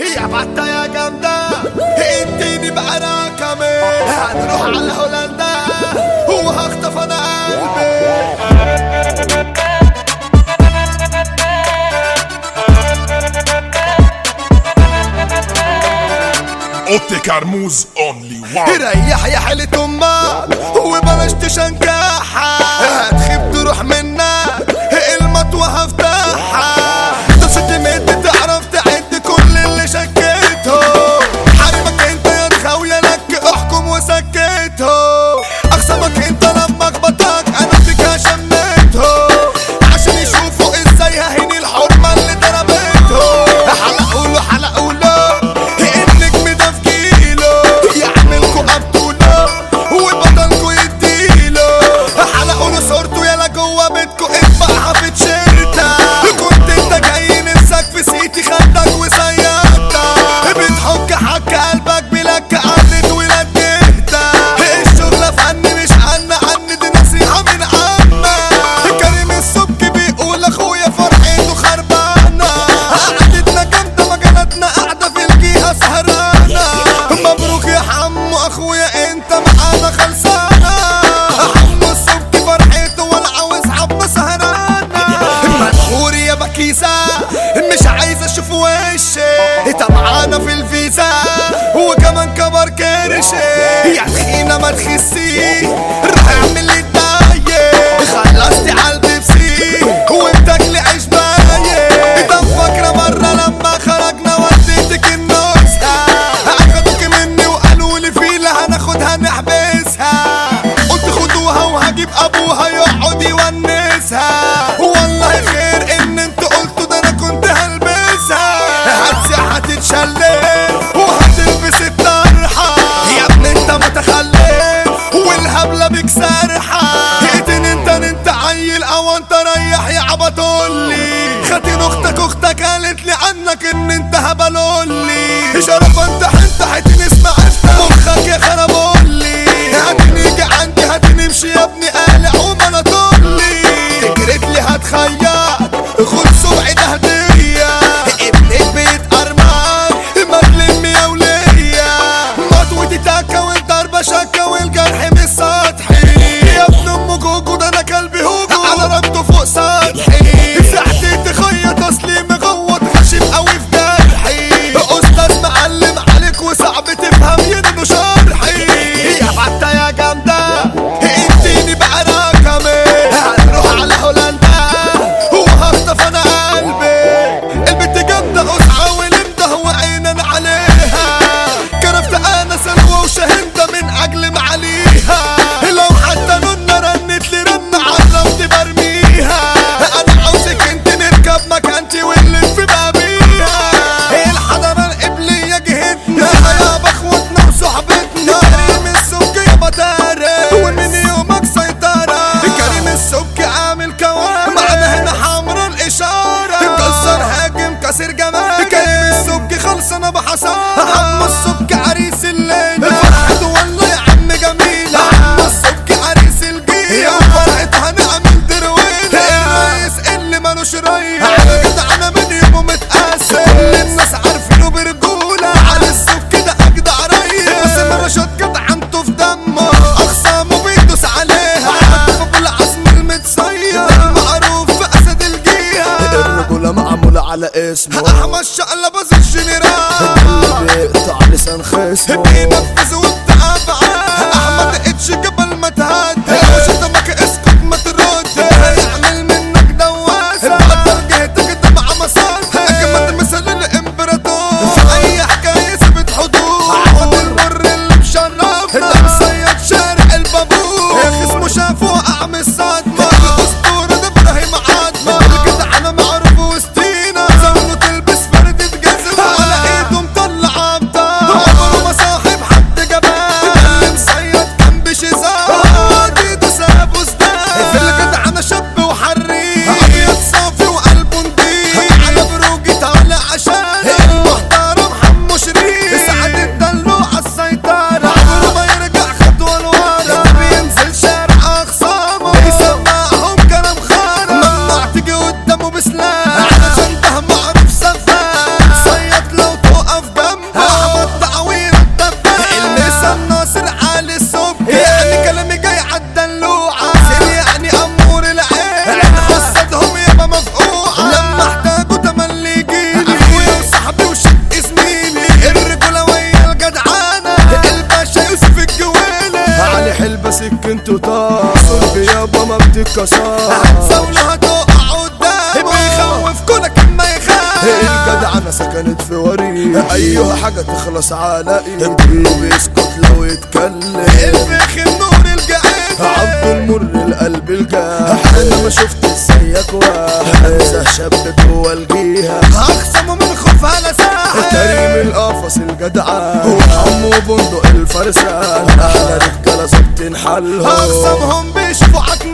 يا بطة يا جامدة اديني بقى رقمي هنروح على هولندا وهخطف انا قلبي اوتي كرموز اونلي وان ريح يا حالة امك وبلاش تشنكحها هتخيب تروح منك المطوة هفتحها تصدي مد تعرف تعد كل اللي شكيته حرمك انت يا تخاوية لك احكم وسكته اخصمك انت لما اخبطك انا فيك شميته عشان يشوفوا ازاي ههيني الحرمة اللي ضربته حلقوا له حلقوا له النجم ده في جيله يعملكوا ابطوله وبطلكوا يديله حلقوا له صورته يلا جوه بيتكوا اطبعها في تيشيرتة كنت انت جاي نفسك في سيتي خدك وسيطة بتحك حك قلبك بلك قعدت ولاد تهدى الشغلة فن مش عنا عن دي نصيحة من عمك كريم السبكي بيقول اخويا فرحته خربانة قعدتنا جامدة مجالاتنا قاعدة في الجهة سهرانة مبروك يا حمو اخويا انت معانا خلصانة حمو السبكي فرحته ولا عاوز حمو سهرانة مدحور يا بكيسة مش عايز اشوف وشي طمعانة في الفيزا وكمان كبر كرشي يا تخينة ما تخسي روح اعمل لي الداية خلصتي على البيبسي وبتاكلي عيش باية طب فاكرة مرة لما خرجنا وديتك النزهة اخدوك مني وقالوا لي فيلا هناخدها نحبسها قلت خدوها وهجيب ابوها يقعد يونسها والله خير ان انتوا قلتوا ده انا كنت هلبسها هتسيح هتتشلف وهتلبس الطرحة يا ابني انت متخلف والهبلة بيك سارحة اقتن انت انت عيل او انت ريح يا عبطولي خاتين اختك اختك قالت لي عنك ان انت هبلولي شرف انت انت حتين اسمع افتح مخك يا خربولي هتنيجي عندي هتنمشي يا ابني قالع وما طولي تجريت لي هتخيط خد سبع ده هدية ابنك بيتقرمط ما تلم يا ولية مطوتي تكة والضربة شكة والجرح مش سطحي يا ابن ام جوجو ده انا كلبي هوجو على رمته فوق سطحي ساعتي تخيط اصلي مغوط خشب قوي في جرحي استاذ معلم عليك وصعب تفهم ينو شرحي يا بطة يا جامدة اديني بقى رقمي هنروح على هولندا وهخطف انا قلبي البنت جامدة قصعة ولمدة وعينا عليها كرفت انا سلوى وشهندة من اجل معاليها لو حتى نونا رنت لي رن عرفت برميها انا عاوزك انت نركب مكانتي واللي في بابيها الحضارة القبلية جهتنا يا بخوتنا وصحبتنا كريم السبكي يا بطاري ومن يومك سيطرة كريم السبكي عامل كوارث معنا هنا حمرا الإشارة مكسر هاجم كسر جمال كريم السبكي خلصنا بحصان عم السبكي عريس الليلة فرحته والله يا عم جميلة عم السبكي عريس الجيل فرحتها هنعمل درويلة الرئيس اللي مالوش ريح على كده انا من يومه متأثر كل الناس عارفينه برجولة على السبكي ده اجدع ريس بس مرة شوت جدع عنده في دمه اخصامه بيدوس عليها عارف ابو العزم المتصير معروف في اسد الجيهة الرجولة معمولة على اسمه احمد شقلب الجنرال اللي بيقطع لسان انتوا طار صلب يابا ما بتتكسر هتزاوله هتقع قدامه بيخوف كونك اما يخاف الجدع انا سكنت في وريد ايها حاجة تخلص على ايدي بيسكت لو يتكلم الفخم نور الجعيد عبد المر القلب الجاح انا ما شفت زيك واحد انسى شاب جوه الجيهة هخصمه من خوف على ساحة كريم القفص الجدعان وحمو بندق الفرسان احلى رجالة ظابطين حالهم هخصمهم بيشوفوا عقل